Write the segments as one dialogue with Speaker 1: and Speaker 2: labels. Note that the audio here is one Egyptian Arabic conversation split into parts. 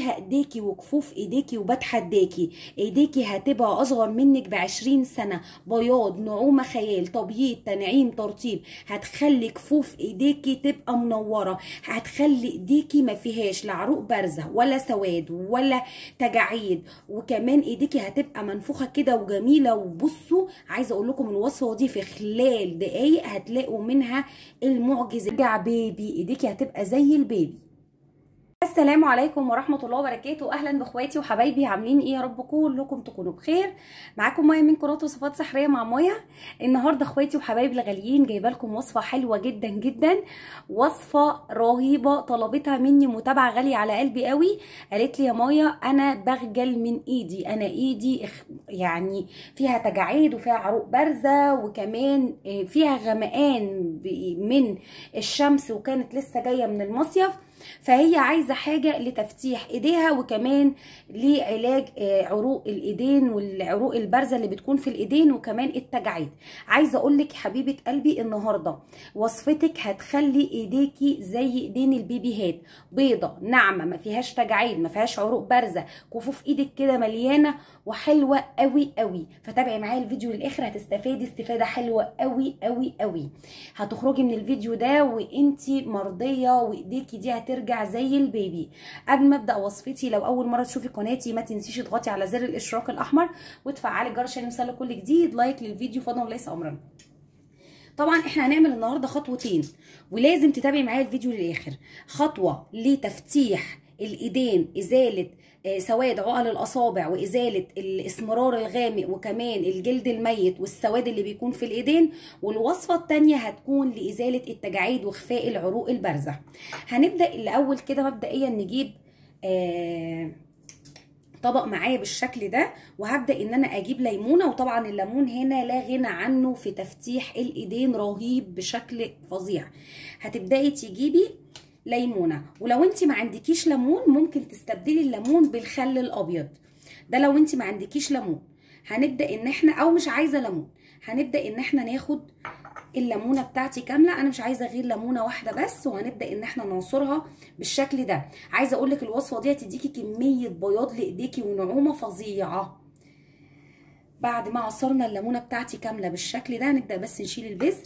Speaker 1: ايديكي وكفوف ايديكي وبتحداكي ايديكي هتبقى اصغر منك بعشرين سنة بياض نعومة خيال تبييض تنعيم ترطيب هتخلي كفوف ايديكي تبقى منورة هتخلي ايديكي ما فيهاش لا عروق بارزة ولا سواد ولا تجاعيد وكمان ايديكي هتبقى منفوخة كده وجميلة وبصوا عايزة اقول لكم الوصفة دي في خلال دقايق هتلاقوا منها المعجزة رجع بيبي ايديكي هتبقى زي البيبي السلام عليكم ورحمة الله وبركاته أهلا بإخواتي وحبايبي عاملين إيه يا رب كلكم تكونوا بخير معاكم مايا من قناة وصفات سحرية مع مايا النهاردة إخواتي وحبايبي الغاليين جايبة لكم وصفة حلوة جدا جدا وصفة رهيبة طلبتها مني متابعة غالية على قلبي قوي قالت لي يا مايا أنا بخجل من إيدي أنا إيدي يعني فيها تجاعيد وفيها عروق بارزة وكمان فيها غمقان من الشمس وكانت لسه جاية من المصيف فهي عايزه حاجه لتفتيح ايديها وكمان لعلاج عروق الايدين والعروق البارزه اللي بتكون في الايدين وكمان التجاعيد عايزه اقول لك حبيبه قلبي النهارده وصفتك هتخلي ايديكي زي ايدين البيبيهات بيضه ناعمه ما فيهاش تجاعيد ما فيهاش عروق بارزه كفوف ايدك كده مليانه وحلوه قوي قوي فتابعي معايا الفيديو للاخر هتستفادي استفاده حلوه قوي قوي قوي هتخرجي من الفيديو ده وانتي مرضيه وايديكي دي هت ترجع زي البيبي قبل ما ابدا وصفتي لو اول مره تشوفي قناتي ما تنسيش تضغطي على زر الاشتراك الاحمر وتفعلي الجرس عشان يوصلك كل جديد لايك للفيديو فضلا وليس امرا طبعا احنا هنعمل النهارده خطوتين ولازم تتابعي معايا الفيديو للاخر خطوه لتفتيح الايدين ازاله سواد عقل الاصابع وازاله الاسمرار الغامق وكمان الجلد الميت والسواد اللي بيكون في الايدين والوصفه الثانيه هتكون لازاله التجاعيد وخفاء العروق البارزه هنبدا الاول كده مبدئيا نجيب آه طبق معايا بالشكل ده وهبدا ان انا اجيب ليمونه وطبعا الليمون هنا لا غنى عنه في تفتيح الايدين رهيب بشكل فظيع هتبداي تجيبي ليمونه ولو انت ما عندكيش ليمون ممكن تستبدلي الليمون بالخل الابيض ده لو انت ما عندكيش ليمون هنبدا ان احنا او مش عايزه ليمون هنبدا ان احنا ناخد الليمونه بتاعتي كامله انا مش عايزه غير ليمونه واحده بس وهنبدا ان احنا نعصرها بالشكل ده عايزه اقول لك الوصفه دي هتديكي كميه بياض لايديكي ونعومه فظيعه بعد ما عصرنا الليمونه بتاعتي كامله بالشكل ده هنبدا بس نشيل البذر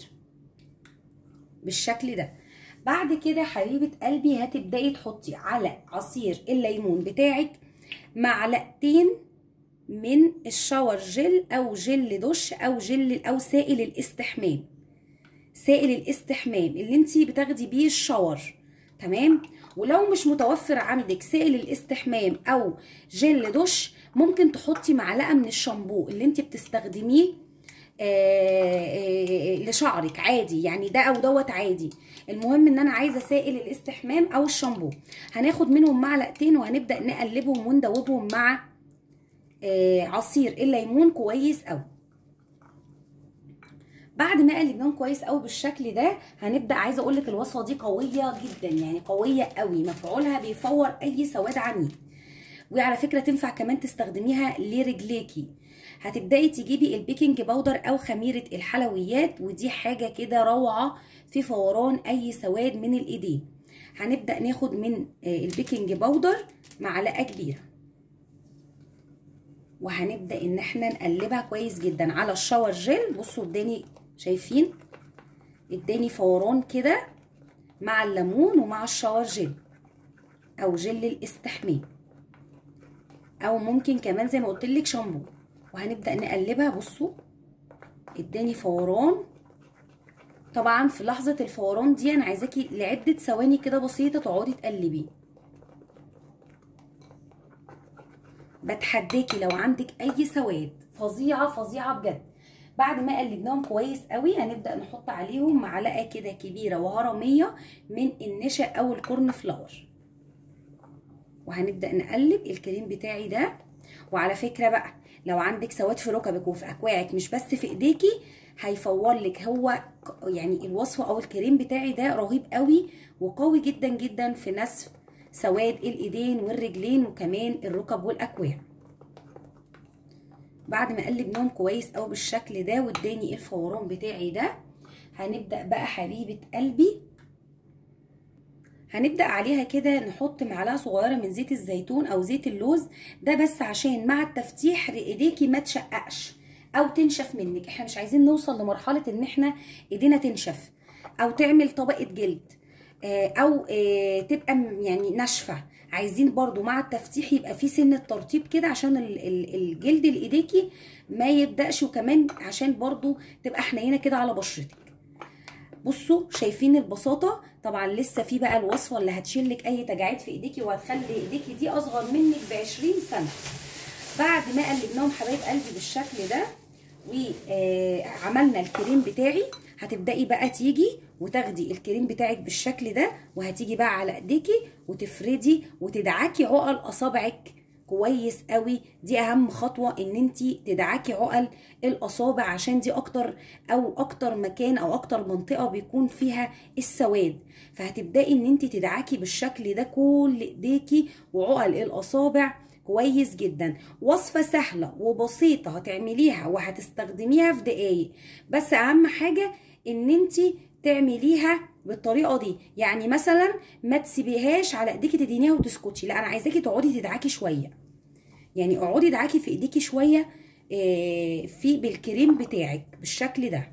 Speaker 1: بالشكل ده بعد كده حبيبه قلبي هتبداي تحطي على عصير الليمون بتاعك معلقتين من الشاور جل او جل دش او جل او سائل الاستحمام سائل الاستحمام اللي انت بتاخدي بيه الشاور تمام ولو مش متوفر عندك سائل الاستحمام او جل دش ممكن تحطي معلقه من الشامبو اللي انت بتستخدميه آآ آآ لشعرك عادي يعني ده او دوت عادي المهم ان انا عايزه سائل الاستحمام او الشامبو هناخد منهم معلقتين وهنبدا نقلبهم وندوبهم مع عصير الليمون كويس قوي بعد ما قلبناهم كويس قوي بالشكل ده هنبدا عايزه اقول لك الوصفه دي قويه جدا يعني قويه قوي مفعولها بيفور اي سواد عنيد وعلى فكره تنفع كمان تستخدميها لرجليكي هتبداي تجيبي البيكنج باودر او خميره الحلويات ودي حاجه كده روعه في فوران اي سواد من الايدين هنبدا ناخد من البيكنج باودر معلقه كبيره وهنبدا ان احنا نقلبها كويس جدا على الشاور جل بصوا اداني شايفين اداني فوران كده مع الليمون ومع الشاور جل او جل الاستحمام او ممكن كمان زي ما قلت لك شامبو وهنبدا نقلبها بصوا اداني فوران طبعا في لحظه الفوران دي انا عايزاكي لعده ثواني كده بسيطه تقعدي تقلبي بتحداكي لو عندك اي سواد فظيعه فظيعه بجد بعد ما قلبناهم كويس قوي هنبدا نحط عليهم معلقه كده كبيره وهرميه من النشا او الكورن فلاور وهنبدا نقلب الكريم بتاعي ده وعلى فكره بقى لو عندك سواد في ركبك وفي اكواعك مش بس في ايديكي هيفور لك هو يعني الوصفه او الكريم بتاعي ده رهيب قوي وقوي جدا جدا في نسف سواد الايدين والرجلين وكمان الركب والاكواع بعد ما قلبناهم كويس قوي بالشكل ده واداني الفوران بتاعي ده هنبدا بقى حبيبه قلبي هنبدأ عليها كده نحط معلقة صغيرة من زيت الزيتون أو زيت اللوز ده بس عشان مع التفتيح ايديكي ما تشققش أو تنشف منك احنا مش عايزين نوصل لمرحلة ان احنا ايدينا تنشف أو تعمل طبقة جلد أو تبقى يعني ناشفة عايزين برضو مع التفتيح يبقى في سن ترطيب كده عشان الجلد اللي ايديكي ما يبدأش وكمان عشان برضو تبقى حنينة كده على بشرتك بصوا شايفين البساطة طبعا لسه في بقى الوصفة اللي هتشيلك اي تجاعيد في ايديكي وهتخلي ايديكي دي اصغر منك ب 20 سنة بعد ما قلبناهم حبايب قلبي بالشكل ده وعملنا الكريم بتاعي هتبدأي بقى تيجي وتاخدي الكريم بتاعك بالشكل ده وهتيجي بقى على ايديكي وتفردي وتدعكي عقل اصابعك كويس قوي دي اهم خطوه ان انت تدعكي عقل الاصابع عشان دي اكتر او اكتر مكان او اكتر منطقه بيكون فيها السواد فهتبداي ان انت تدعكي بالشكل ده كل ايديكي وعقل الاصابع كويس جدا وصفة سهلة وبسيطة هتعمليها وهتستخدميها في دقايق بس اهم حاجة ان انت تعمليها بالطريقه دي يعني مثلا ما تسيبيهاش على ايديكي تدينيها وتسكتي لا انا عايزاكي تقعدي تدعكي شويه يعني اقعدي ادعكي في ايديكي شويه في بالكريم بتاعك بالشكل ده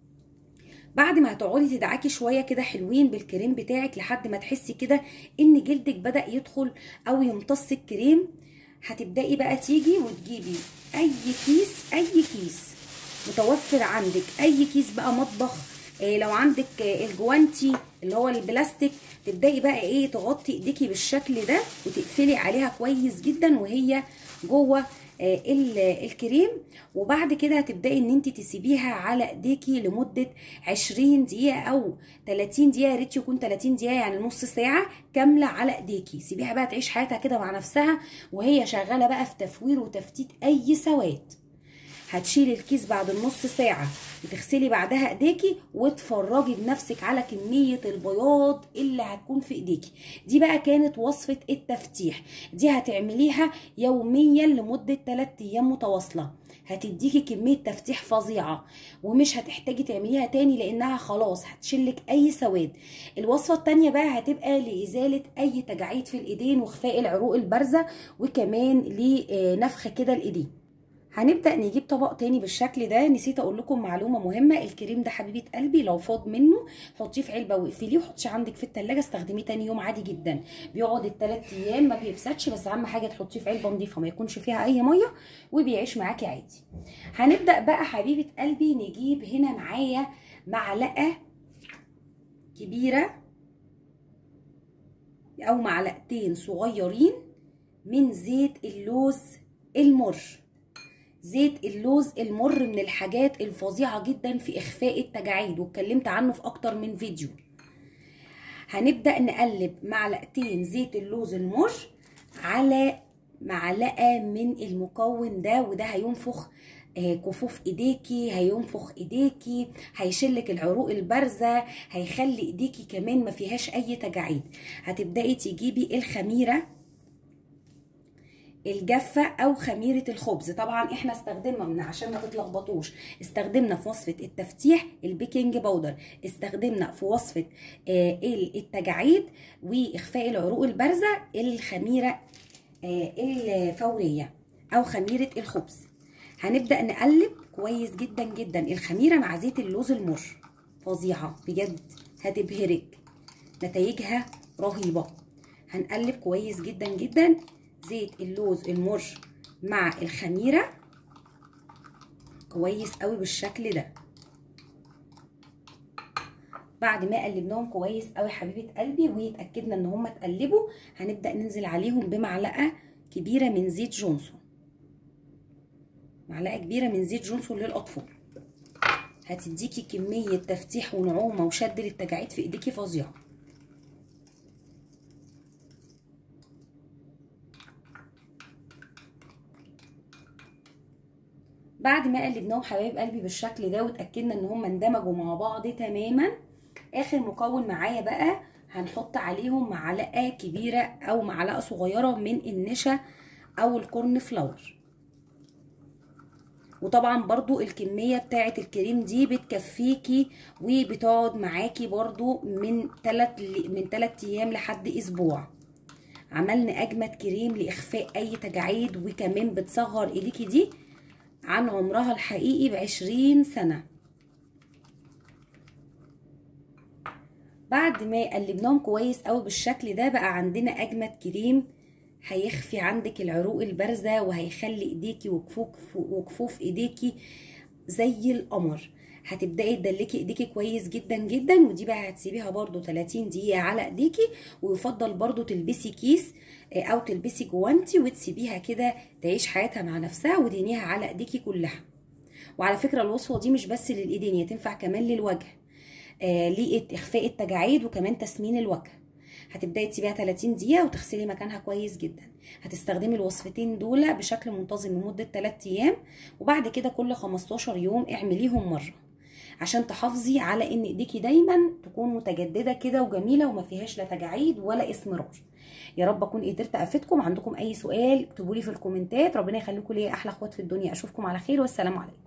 Speaker 1: بعد ما هتقعدي تدعكي شويه كده حلوين بالكريم بتاعك لحد ما تحسي كده ان جلدك بدا يدخل او يمتص الكريم هتبداي بقى تيجي وتجيبي اي كيس اي كيس متوفر عندك اي كيس بقى مطبخ إيه لو عندك الجوانتي اللي هو البلاستيك تبداي بقى ايه تغطي ايديكي بالشكل ده وتقفلي عليها كويس جدا وهي جوه إيه الكريم وبعد كده هتبداي ان انت تسيبيها على ايديكي لمده 20 دقيقه او 30 دقيقه يا ريت يكون 30 دقيقه يعني نص ساعه كامله على ايديكي سيبيها بقى تعيش حياتها كده مع نفسها وهي شغاله بقى في تفوير وتفتيت اي سواد هتشيلي الكيس بعد النص ساعة وتغسلي بعدها ايديكي وتفرجي بنفسك على كمية البياض اللي هتكون في ايديكي دي بقى كانت وصفة التفتيح دي هتعمليها يوميا لمدة 3 ايام متواصلة هتديكي كمية تفتيح فظيعة ومش هتحتاجي تعمليها تاني لانها خلاص هتشيلك اي سواد الوصفة التانية بقى هتبقى لازالة اي تجاعيد في الايدين وخفاء العروق البارزة وكمان لنفخ كده الايدين هنبدا نجيب طبق تاني بالشكل ده نسيت اقول لكم معلومه مهمه الكريم ده حبيبه قلبي لو فاض منه حطيه في علبه واقفليه وحطيه عندك في التلاجة استخدميه تاني يوم عادي جدا بيقعد الثلاث ايام ما بيفسدش بس اهم حاجه تحطيه في علبه نظيفه ما يكونش فيها اي ميه وبيعيش معاكي عادي هنبدا بقى حبيبه قلبي نجيب هنا معايا معلقه كبيره او معلقتين صغيرين من زيت اللوز المر زيت اللوز المر من الحاجات الفظيعة جدا في إخفاء التجاعيد واتكلمت عنه في أكتر من فيديو هنبدأ نقلب معلقتين زيت اللوز المر على معلقة من المكون ده وده هينفخ كفوف ايديكي هينفخ ايديكي هيشلك العروق البارزه هيخلي ايديكي كمان ما فيهاش اي تجاعيد هتبداي تجيبي الخميره الجافه او خميره الخبز طبعا احنا استخدمنا عشان ما تتلخبطوش استخدمنا في وصفه التفتيح البيكنج باودر استخدمنا في وصفه التجاعيد واخفاء العروق البارزه الخميره الفوريه او خميره الخبز هنبدا نقلب كويس جدا جدا الخميره مع زيت اللوز المر فظيعه بجد هتبهرك نتائجها رهيبه هنقلب كويس جدا جدا زيت اللوز المر مع الخميره كويس قوي بالشكل ده بعد ما قلبناهم كويس قوي حبيبه قلبي واتاكدنا ان هم اتقلبوا هنبدا ننزل عليهم بمعلقه كبيره من زيت جونسون معلقه كبيره من زيت جونسون للاطفال هتديكي كميه تفتيح ونعومه وشد للتجاعيد في ايديكي فظيعه بعد ما قلبناهم حبايب قلبي بالشكل ده واتاكدنا ان هم اندمجوا مع بعض تماما اخر مكون معايا بقى هنحط عليهم معلقه كبيره او معلقه صغيره من النشا او الكورن فلاور وطبعا برضو الكميه بتاعه الكريم دي بتكفيكي وبتقعد معاكي برضو من 3 من 3 ايام لحد اسبوع عملنا اجمد كريم لاخفاء اي تجاعيد وكمان بتصغر ايديكي دي عن عمرها الحقيقي بعشرين سنه بعد ما قلبناهم كويس قوي بالشكل ده بقى عندنا اجمد كريم هيخفي عندك العروق البارزه وهيخلي ايديكي وكفوف وكفوف ايديكي زي القمر هتبداي تدلكي ايديكي كويس جدا جدا ودي بقى هتسيبيها برده 30 دقيقه على ايديكي ويفضل برده تلبسي كيس او تلبسي جوانتي وتسيبيها كده تعيش حياتها مع نفسها ودهنيها على ايديكي كلها وعلى فكره الوصفه دي مش بس للايدين هي تنفع كمان للوجه آه لاخفاء التجاعيد وكمان تسمين الوجه هتبداي تسيبيها 30 دقيقه وتغسلي مكانها كويس جدا هتستخدمي الوصفتين دول بشكل منتظم لمده 3 ايام وبعد كده كل 15 يوم اعمليهم مره عشان تحافظي على ان ايديكي دايما تكون متجدده كده وجميله وما فيهاش لا تجاعيد ولا اسمرار يا رب اكون قدرت افيدكم عندكم اي سؤال اكتبوا لي في الكومنتات ربنا يخليكم ليا احلى اخوات في الدنيا اشوفكم على خير والسلام عليكم